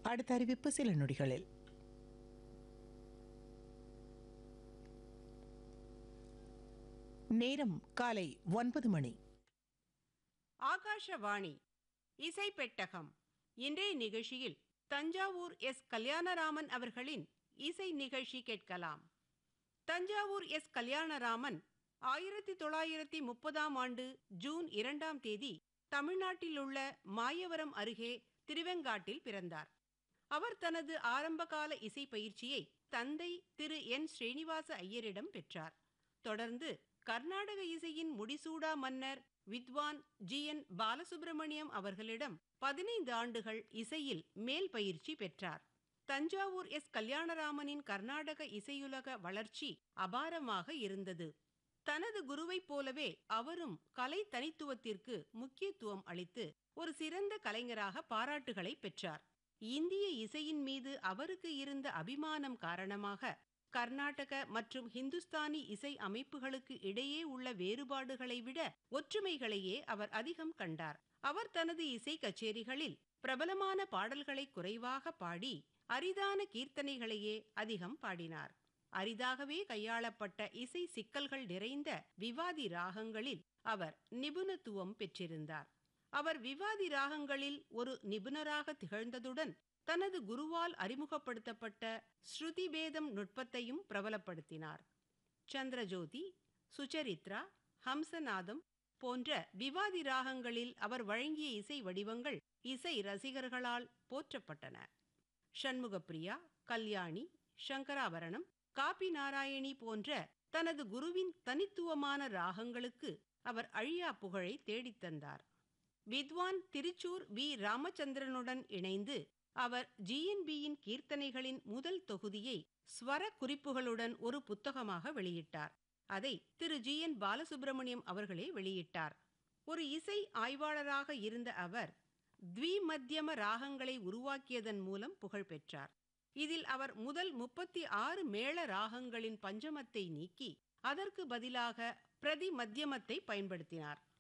அடுத்த அறிவிப்பு சில நொடிகளில் நேரம் காலை ஒன்பது மணி ஆகாஷவாணி இசை பெட்டகம் இன்றைய நிகழ்ச்சியில் தஞ்சாவூர் எஸ் கல்யாணராமன் அவர்களின் இசை நிகழ்ச்சி கேட்கலாம் தஞ்சாவூர் எஸ் கல்யாணராமன் ஆயிரத்தி தொள்ளாயிரத்தி முப்பதாம் ஆண்டு ஜூன் இரண்டாம் தேதி தமிழ்நாட்டில் உள்ள மாயவரம் அருகே திருவெங்காட்டில் பிறந்தார் அவர் தனது ஆரம்பகால இசை பயிற்சியை தந்தை திரு என் ஸ்ரீனிவாச ஐயரிடம் பெற்றார் தொடர்ந்து கர்நாடக இசையின் முடிசூடா மன்னர் வித்வான் ஜி என் பாலசுப்பிரமணியம் அவர்களிடம் பதினைந்து ஆண்டுகள் இசையில் மேல் பயிற்சி பெற்றார் தஞ்சாவூர் எஸ் கல்யாணராமனின் கர்நாடக இசையுலக வளர்ச்சி அபாரமாக இருந்தது தனது குருவைப் போலவே அவரும் கலை தனித்துவத்திற்கு முக்கியத்துவம் அளித்து ஒரு சிறந்த கலைஞராக பாராட்டுகளை பெற்றார் இந்திய இசையின் மீது அவருக்கு இருந்த அபிமானம் காரணமாக கர்நாடக மற்றும் ஹிந்துஸ்தானி இசை அமைப்புகளுக்கு இடையே உள்ள வேறுபாடுகளை விட ஒற்றுமைகளையே அவர் அதிகம் கண்டார் அவர் தனது இசை கச்சேரிகளில் பிரபலமான பாடல்களை குறைவாக பாடி அரிதான கீர்த்தனைகளையே அதிகம் பாடினார் அரிதாகவே கையாளப்பட்ட இசை சிக்கல்கள் நிறைந்த விவாதி ராகங்களில் அவர் நிபுணத்துவம் பெற்றிருந்தார் அவர் விவாதி ராகங்களில் ஒரு நிபுணராக திகழ்ந்ததுடன் தனது குருவால் அறிமுகப்படுத்தப்பட்ட ஸ்ருதி பேதம் நுட்பத்தையும் பிரபலப்படுத்தினார் சந்திரஜோதி சுச்சரித்ரா ஹம்சநாதம் போன்ற விவாதி ராகங்களில் அவர் வழங்கிய இசை வடிவங்கள் இசை ரசிகர்களால் போற்றப்பட்டன ஷண்முகப்பிரியா கல்யாணி சங்கராபரணம் காபி நாராயணி போன்ற தனது குருவின் தனித்துவமான ராகங்களுக்கு அவர் அழியா புகழை தேடித் தந்தார் வித்வான் திருச்சூர் வி ராமச்சந்திரனுடன் இணைந்து அவர் ஜிஎன்பியின் கீர்த்தனைகளின் முதல் தொகுதியை ஸ்வர குறிப்புகளுடன் ஒரு புத்தகமாக வெளியிட்டார் அதை திரு ஜி என் பாலசுப்பிரமணியம் அவர்களே வெளியிட்டார் ஒரு இசை ஆய்வாளராக இருந்த அவர் த்விமத்தியம ராகங்களை உருவாக்கியதன் மூலம் புகழ் பெற்றார் இதில் அவர் முதல் முப்பத்தி ஆறு மேள ராகங்களின் பஞ்சமத்தை நீக்கி அதற்கு பதிலாக பிரதி மத்தியமத்தை பயன்படுத்தினார்